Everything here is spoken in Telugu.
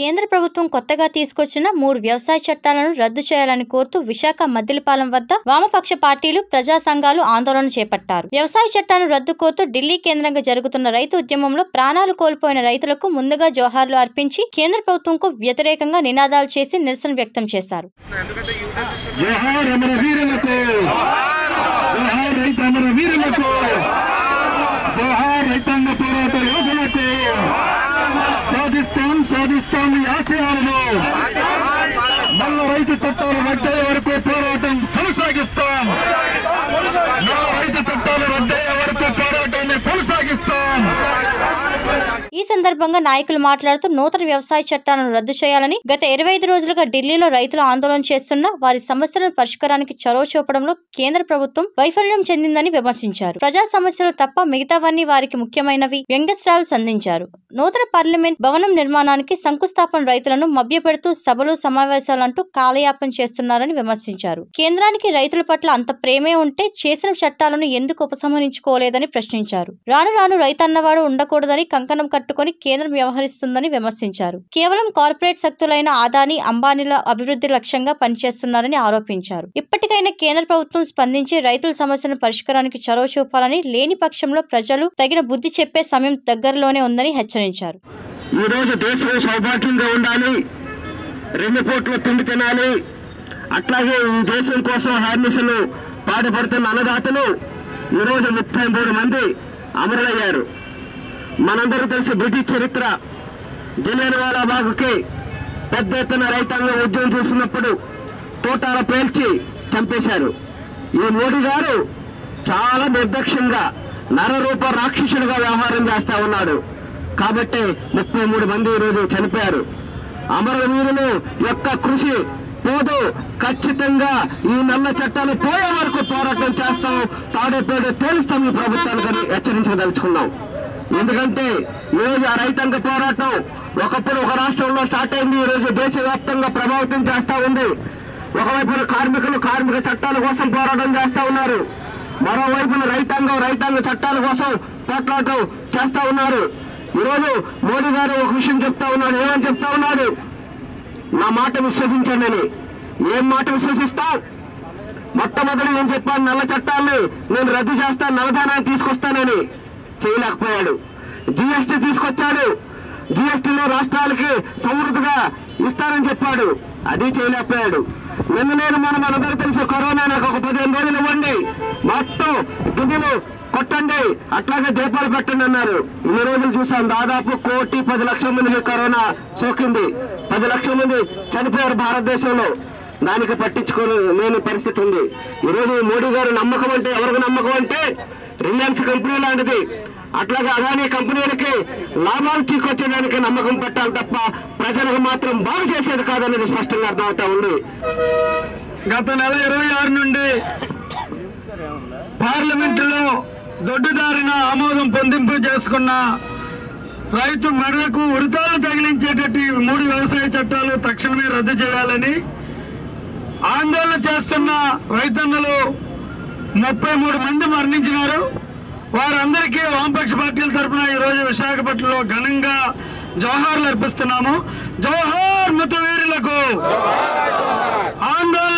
కేంద్ర ప్రభుత్వం కొత్తగా తీసుకొచ్చిన మూడు వ్యవసాయ చట్టాలను రద్దు చేయాలని కోరుతూ విశాఖ మద్దిలపాలెం వద్ద వామపక్ష పార్టీలు ప్రజా సంఘాలు ఆందోళన చేపట్టారు వ్యవసాయ చట్టాలను రద్దు కోరుతూ ఢిల్లీ కేంద్రంగా జరుగుతున్న రైతు ఉద్యమంలో ప్రాణాలు కోల్పోయిన రైతులకు ముందుగా జోహార్లు అర్పించి కేంద్ర ప్రభుత్వంకు వ్యతిరేకంగా నినాదాలు చేసి నిరసన వ్యక్తం చేశారు జోహార్ అమర వీరులకు జోహార్ రైతు అమర వీరులకు జోహార్ రైతాంగ పోరాట యోధులకు సాధిస్తాం సాధిస్తాం ఈ ఆశయాలను నల్ల రైతు చట్టాలు రద్దయ్యే వరకు పోరాటం కొనసాగిస్తాం నల్ల రైతు చట్టాలు రద్దయ్యే వరకు పోరాటాన్ని కొనసాగిస్తాం ఈ సందర్భంగా నాయకులు మాట్లాడుతూ నూతన వ్యవసాయ చట్టాలను రద్దు చేయాలని గత ఇరవై ఐదు రోజులుగా ఢిల్లీలో రైతులు ఆందోళన చేస్తున్న వారి సమస్యలను పరిష్కారానికి చొరవ చూపడంలో కేంద్ర ప్రభుత్వం వైఫల్యం చెందిందని విమర్శించారు ప్రజా సమస్యలు తప్ప మిగతావన్నీ వారికి ముఖ్యమైనవి వ్యంగ్యస్త్రాలు సంధించారు నూతన పార్లమెంట్ భవనం నిర్మాణానికి శంకుస్థాపన రైతులను మభ్యపెడుతూ సభలు సమావేశాలంటూ కాలయాపన చేస్తున్నారని విమర్శించారు కేంద్రానికి రైతుల పట్ల అంత ప్రేమే ఉంటే చేసిన చట్టాలను ఎందుకు ఉపసంహరించుకోలేదని ప్రశ్నించారు రాను రాను రైతన్నవాడు ఉండకూడదని కంకణం కట్టుకొని కేంద్రం వ్యవహరిస్తుందని విమర్శించారు కేవలం కార్పొరేట్ శక్తులైన ఆదాని అంబానీల అభివృద్ధి లక్ష్యంగా పనిచేస్తున్నారని ఆరోపించారు ఇప్పటికైనా కేంద్ర ప్రభుత్వం స్పందించి రైతుల సమస్యలను పరిష్కారానికి చొరవ చూపాలని లేని పక్షంలో ప్రజలు తగిన బుద్ధి చెప్పే సమయం దగ్గరలోనే ఉందని హెచ్చరించారు ఈ రోజు దేశం సౌభాగ్యంగా ఉండాలి రెండు పూట్ల తిండి తినాలి అట్లాగే ఈ దేశం కోసం హార్నిసలు పాటుపడుతున్న అన్నదాతలు ఈరోజు ముప్పై మూడు మంది అమరులయ్యారు మనందరూ తెలిసి బ్రిటిష్ చరిత్ర జలియన్వాలా బాగుకి పెద్ద ఎత్తున రైతాంగం ఉద్యమం చూస్తున్నప్పుడు తోటాల పేల్చి చంపేశారు ఈ మోడీ గారు చాలా నిర్దక్ష్యంగా నరరూప రాక్షసుడిగా వ్యవహారం చేస్తా ఉన్నాడు కాబట్టి ముప్పై మూడు మంది ఈరోజు చనిపోయారు అమరవీరులు యొక్క కృషి పోదు ఖచ్చితంగా ఈ నల్ల చట్టాలు పోయే వరకు పోరాటం చేస్తాం తాడేపేడు తేలుస్తాం ఈ ప్రభుత్వానికి హెచ్చరించదలుచుకున్నాం ఎందుకంటే ఈ రోజు ఆ రైతాంగ పోరాటం ఒకప్పుడు ఒక రాష్ట్రంలో స్టార్ట్ అయింది ఈ రోజు దేశవ్యాప్తంగా ప్రభావితం చేస్తా ఉంది ఒకవైపున కార్మికులు కార్మిక చట్టాల కోసం పోరాటం చేస్తా ఉన్నారు మరోవైపున రైతాంగం రైతాంగ చట్టాల కోసం పోట్లాటం చేస్తా ఉన్నారు ఈరోజు మోడీ గారు ఒక విషయం చెప్తా ఉన్నాడు ఏమని చెప్తా ఉన్నాడు నా మాట విశ్వసించండి అని ఏం మాట విశ్వసిస్తావు మొట్టమొదటి నేను చెప్పాను నల్ల చట్టాన్ని నేను రద్దు చేస్తాను నల్లధనాన్ని తీసుకొస్తానని చేయలేకపోయాడు జిఎస్టీ తీసుకొచ్చాడు జిఎస్టీలో రాష్ట్రాలకి సమృద్ధిగా ఇస్తానని చెప్పాడు అది చేయలేకపోయాడు నిన్న నేను మనం మనందరూ తెలుసు కరోనా నాకు ఒక పదిహేను రోజులు ఇవ్వండి మొత్తం గిన్నెలు కొట్టండి అట్లాగే దీపాలు పెట్టండి అన్నారు ఇన్ని రోజులు చూసాం దాదాపు కోటి పది లక్షల మందికి కరోనా సోకింది పది లక్షల మంది చనిపోయారు భారతదేశంలో దానికి పట్టించుకోని లేని పరిస్థితి ఉంది ఈరోజు మోడీ గారు నమ్మకం అంటే ఎవరికి నమ్మకం అంటే రిలయన్స్ కంపెనీ లాంటిది అట్లాగే అదానీ కంపెనీలకి లాభాలు చీకొచ్చడానికి నమ్మకం పెట్టాలి తప్ప ప్రజలకు మాత్రం బాగు చేసేది కాదనేది స్పష్టంగా అర్థమవుతా ఉంది గత నెల ఇరవై ఆరు నుండి పార్లమెంటులో దొడ్డుదారిన ఆమోదం పొందింపు చేసుకున్న రైతు మెడకు ఉరితాలు తగిలించేటట్టు ఈ మూడు వ్యవసాయ చట్టాలు తక్షణమే రద్దు చేయాలని ఆందోళన చేస్తున్న రైతన్నలు ముప్పై మూడు మంది మరణించినారు వారందరికీ వామపక్ష పార్టీల తరఫున ఈరోజు విశాఖపట్నంలో ఘనంగా జోహార్లు అర్పిస్తున్నాము జోహార్ మృతవీరులకు ఆందోళన